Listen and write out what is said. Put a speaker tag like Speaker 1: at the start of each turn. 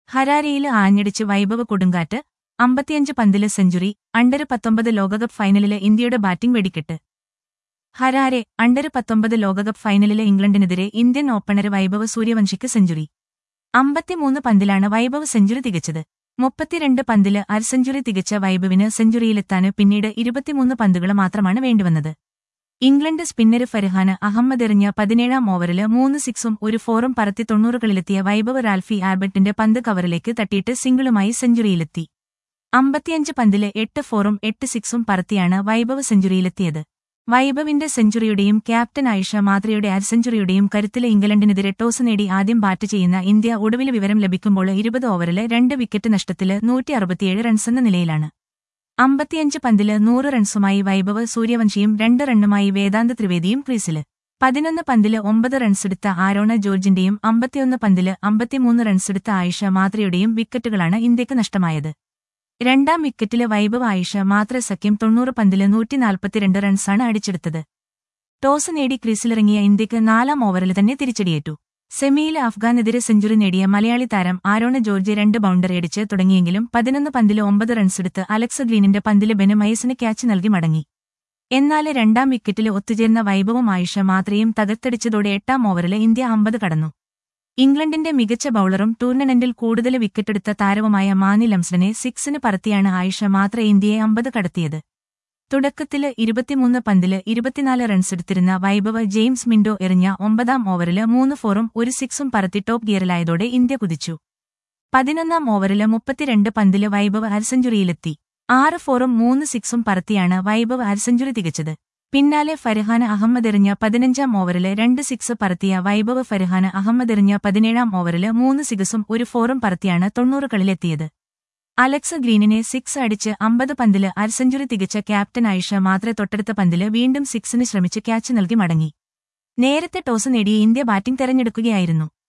Speaker 1: ഹരാരെയിൽ ആഞ്ഞടിച്ച് വൈഭവ കൊടുങ്കാറ്റ് അമ്പത്തിയഞ്ച് പന്തില് century under പത്തൊമ്പത് ലോകകപ്പ് ഫൈനലില് ഇന്ത്യയുടെ ബാറ്റിംഗ് വെടിക്കെട്ട് ഹരാരെ അണ്ടര് പത്തൊമ്പത് ലോകകപ്പ് ഫൈനലില് ഇംഗ്ലണ്ടിനെതിരെ ഇന്ത്യൻ ഓപ്പണര് വൈഭവ് സൂര്യവംശിക്ക് സെഞ്ചുറി അമ്പത്തിമൂന്ന് പന്തിലാണ് വൈഭവ് സെഞ്ചുറി തികച്ചത് മുപ്പത്തിരണ്ട് പന്തില് അര സെഞ്ചുറി തികച്ച വൈഭവിന് സെഞ്ചുറിയിലെത്താന് പിന്നീട് ഇരുപത്തിമൂന്ന് പന്തുകൾ മാത്രമാണ് വേണ്ടിവന്നത് ഇംഗ്ലണ്ട് സ്പിന്നര് ഫർഹാന് അഹമ്മദ് എറിഞ്ഞ പതിനേഴാം ഓവറില് മൂന്ന് സിക്സും ഒരു ഫോറും പറത്തി തൊണ്ണൂറുകളിലെത്തിയ വൈഭവ് റാൽഫി ആൽബർട്ടിന്റെ പന്ത് കവറിലേക്ക് തട്ടിയിട്ട് സിംഗിളുമായി സെഞ്ചുറിയിലെത്തി അമ്പത്തിയഞ്ച് പന്തില് എട്ട് ഫോറും എട്ട് സിക്സും പറത്തിയാണ് വൈഭവ് സെഞ്ചുറിയിലെത്തിയത് വൈഭവിന്റെ സെഞ്ചുറിയുടെയും ക്യാപ്റ്റൻ ആയിഷ മാത്രയുടെ അര സെഞ്ചുറിയുടെയും കരുത്തില് ഇംഗ്ലണ്ടിനെതിരെ ടോസ് നേടി ആദ്യം ബാറ്റ് ചെയ്യുന്ന ഇന്ത്യ ഒടുവിൽ വിവരം ലഭിക്കുമ്പോൾ ഇരുപത് ഓവറില് രണ്ട് വിക്കറ്റ് നഷ്ടത്തില് നൂറ്റി അറുപത്തിയേഴ് റൺസെന്ന നിലയിലാണ് അമ്പത്തിയഞ്ച് പന്തില് നൂറ് റൺസുമായി വൈഭവ് സൂര്യവംശിയും രണ്ട് റണ്ണുമായി വേദാന്ത ത്രിവേദിയും ക്രീസില് പതിനൊന്ന് പന്തില് ഒമ്പത് റൺസെടുത്ത ആരോണ ജോർജിന്റെയും അമ്പത്തിയൊന്ന് പന്തില് അമ്പത്തിമൂന്ന് റൺസെടുത്ത ആയിഷ മാത്രയുടെയും വിക്കറ്റുകളാണ് ഇന്ത്യക്ക് നഷ്ടമായത് രണ്ടാം വിക്കറ്റില് വൈഭവ് ആയിഷ മാത്ര സഖ്യം തൊണ്ണൂറ് പന്തില് നൂറ്റിനാൽപ്പത്തിരണ്ട് റൺസാണ് അടിച്ചെടുത്തത് ടോസ് നേടി ക്രീസിലിറങ്ങിയ ഇന്ത്യക്ക് നാലാം ഓവറിൽ തന്നെ തിരിച്ചടിയേറ്റു സെമിയിൽ അഫ്ഗാനെതിരെ സെഞ്ചുറി നേടിയ മലയാളി താരം ആരോണ ജോർജ് രണ്ട് ബൗണ്ടറി അടിച്ച് തുടങ്ങിയെങ്കിലും പതിനൊന്ന് പന്തില് ഒമ്പത് റൺസെടുത്ത് അലക്സ് ഗ്രീനിന്റെ പന്തില് ബെനമയസിന് ക്യാച്ച് നൽകി മടങ്ങി എന്നാല് രണ്ടാം വിക്കറ്റില് ഒത്തുചേർന്ന വൈഭവം ആയിഷ മാത്രയും തകർത്തടിച്ചതോടെ എട്ടാം ഓവറില് ഇന്ത്യ അമ്പത് കടന്നു ഇംഗ്ലണ്ടിന്റെ മികച്ച ബൌളറും ടൂർണമെന്റിൽ കൂടുതൽ വിക്കറ്റെടുത്ത താരവുമായ മാനി ലംസ്ഡനെ സിക്സിന് പറത്തിയാണ് ആയിഷ മാത്ര ഇന്ത്യയെ അമ്പത് കടത്തിയത് തുടക്കത്തില് ഇരുപത്തിമൂന്ന് പന്തില് ഇരുപത്തിനാല് റൺസെടുത്തിരുന്ന വൈഭവ് ജെയിംസ് മിൻഡോ എറിഞ്ഞ ഒമ്പതാം ഓവറില് മൂന്ന് ഫോറും ഒരു സിക്സും പറത്തി ടോപ്പ് ഗിയറിലായതോടെ ഇന്ത്യ കുതിച്ചു പതിനൊന്നാം ഓവറില് മുപ്പത്തിരണ്ട് പന്തില് വൈഭവ് അരസെഞ്ചുറിയിലെത്തി ആറ് ഫോറും മൂന്ന് സിക്സും പറത്തിയാണ് വൈഭവ് അരസെഞ്ചുറി തികച്ചത് പിന്നാലെ ഫർഹാന് അഹമ്മദ് എറിഞ്ഞ പതിനഞ്ചാം ഓവറില് രണ്ട് സിക്സ് പറത്തിയ വൈഭവ് ഫർഹാന് അഹമ്മദ് എറിഞ്ഞ പതിനേഴാം ഓവറില് മൂന്ന് സിക്സും ഒരു ഫോറും പറത്തിയാണ് തൊണ്ണൂറുകളിലെത്തിയത് അലക്സ് ഗ്രീനിനെ സിക്സ് അടിച്ച് അമ്പത് പന്തില് അരസെഞ്ചുറി തികച്ച ക്യാപ്റ്റൻ ആയിഷ മാത്രേ തൊട്ടടുത്ത പന്തില് വീണ്ടും സിക്സിന് ശ്രമിച്ച് ക്യാച്ച് നൽകി മടങ്ങി നേരത്തെ ടോസ് നേടി ഇന്ത്യ ബാറ്റിംഗ് തെരഞ്ഞെടുക്കുകയായിരുന്നു